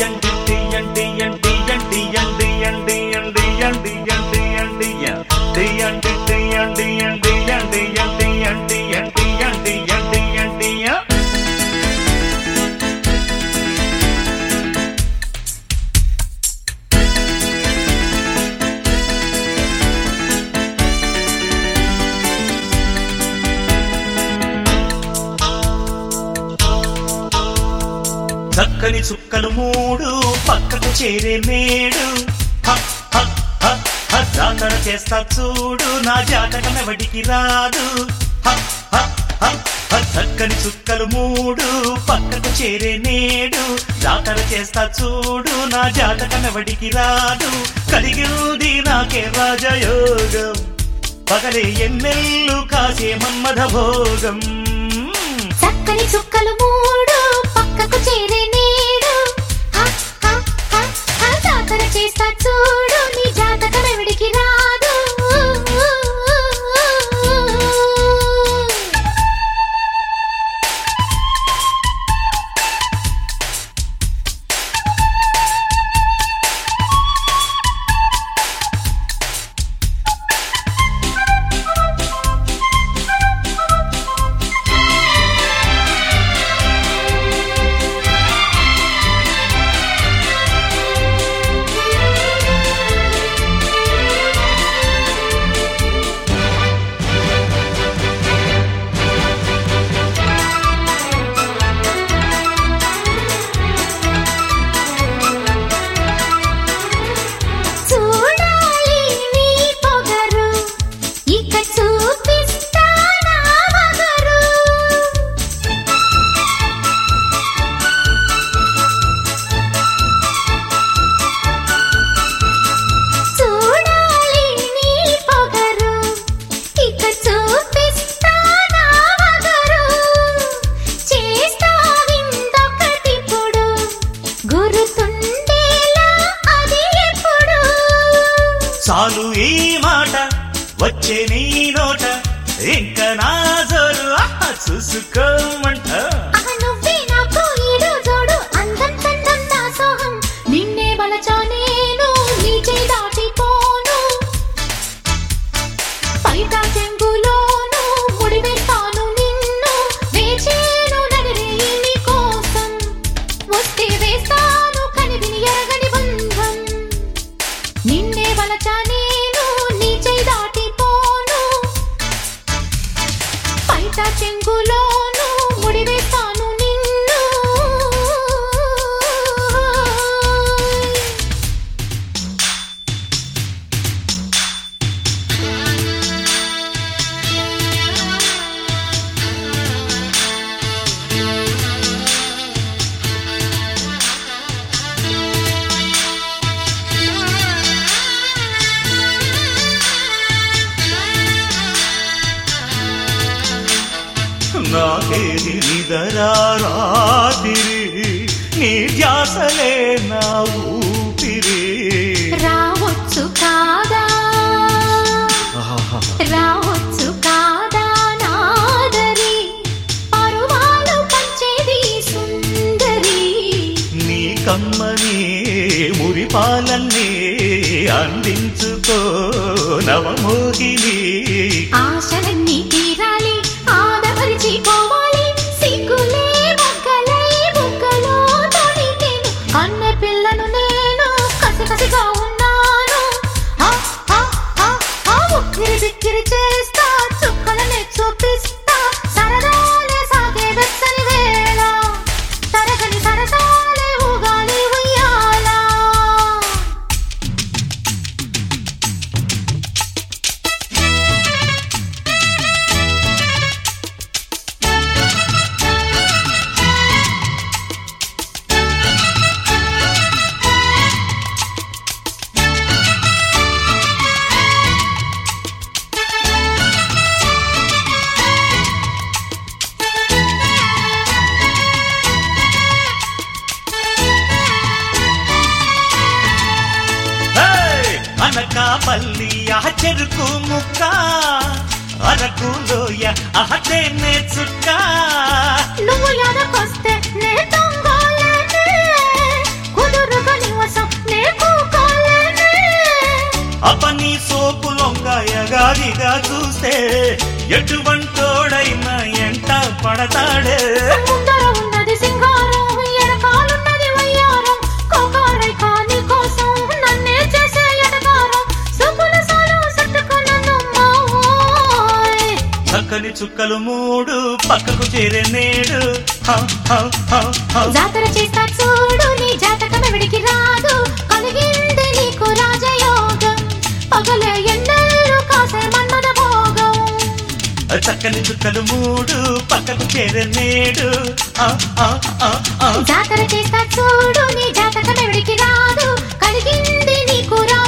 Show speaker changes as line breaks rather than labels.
చక్కని చుక్కలు మూడు పక్కకు చేరే నేడు హ, హ, హ, హ, జాతర చేస్తా చూడు నా జాతకం ఎవడికి రాదు హ, హ, హ, హ, చక్కని చుక్కలు మూడు పక్కకు చేరే నేడు జాతర చేస్తా చూడు నా జాతకం ఎవడికి రాదు కలిగింది నాకే రాజయోగం పగలే ఎన్నెల్లు కాసే మన్మథ భోగం
చక్కని చుక్కలు మూడు పక్కకు చేరే నేడు హ, హ, హ, హ, జాతర చేస్తా చూడు నీ జాతకం ఎవడికి రాదు చూడాలి నీ పొగరు ఇక చూపిస్తా నా వగరు చూడాలి నీ పొగరు ఇక చూపిస్తా నా వగరు చేస్తా విందొకటిప్పుడు గురుతుండేలా అది ఎప్పుడు
చాలు ఈ మాట వచ్చే నీ నోట ఇంకా నా జోరు ఆహా చూసుకోమంట
అహ నువ్వే నాకు ఈడు జోడు అందం చందం నా సోహం నిన్నే బలచా నేను నీచే దాటిపోను పైట చెంగులోను ముడివేస్తాను నిన్ను వేచేను నడిరేయి నీ కోసం వస్తే వేస్తాను కనివిని ఎరగని బంధం నిన్నే బలచా నేను నీచే దాటిపోను పైట చెంగులోను ముడివేస్తాను నిన్ను
నాకేది నిదరా రాత్రి నీ ధ్యాసలే నా ఊపిరి
రావచ్చు కాదా
ఆహా.
రావచ్చు కాదా నాదరి పరువాలు పంచేది సుందరి
నీ కమ్మని మురిపాలన్నీ అందించుకో నవమోహిని
ఆశలన్నీ తీరాలి ఆదమరిచిపోవాలి సిగ్గులే మొగ్గలై బుగ్గలో తొడిగేను కన్న పిల్లను నేను కసికసిగా ఉన్నాను ఆ, ఆ, ఆ, ఆ, ఉక్కిరి బిక్కిరి చేస్తా చుక్కలనే చూపిస్తా సరదాలే సాగే వెచ్చని వేళ తరగని సరసాలే ఊగాలి ఉయ్యాలా
హే! అనకాపల్లి ఆ చెరుకు ముక్క అరకు లోయ అహతేనే చుక్క
నువ్వు ఎదకొస్తే నే దొంగోలనే కుదురు
సోపు లొంగాయగాదిగా చూస్తే ఎటువంటోడైనా ఎంట పడతాడే
ముందర ఉన్నది సింగారం ఎడకాలున్నది వయ్యారం కోకారై కాని కోసం నన్నే చేసే ఎడగారం సుకుల సాలు సట్టుకున్నను మావోయ్
చక్కని చుక్కలు మూడు పక్కకు చేరే నేడు హ, హ, హ, హ.
జాతర చేస్తా చూడు నీ జాతకం ఎవడికి రాదు కలిగింది నీకు రాజయోగం పగలే ఎన్నెల్లు కాసే మన్మద భోగం
చక్కని చుక్కలు మూడు పక్కకు చేరే నేడు ఆ, ఆ, ఆ, ఆ.
జాతర చేస్తా చూడు నీ జాతకం ఎవడికి రాదు కలిగింది నీకు రాజయోగం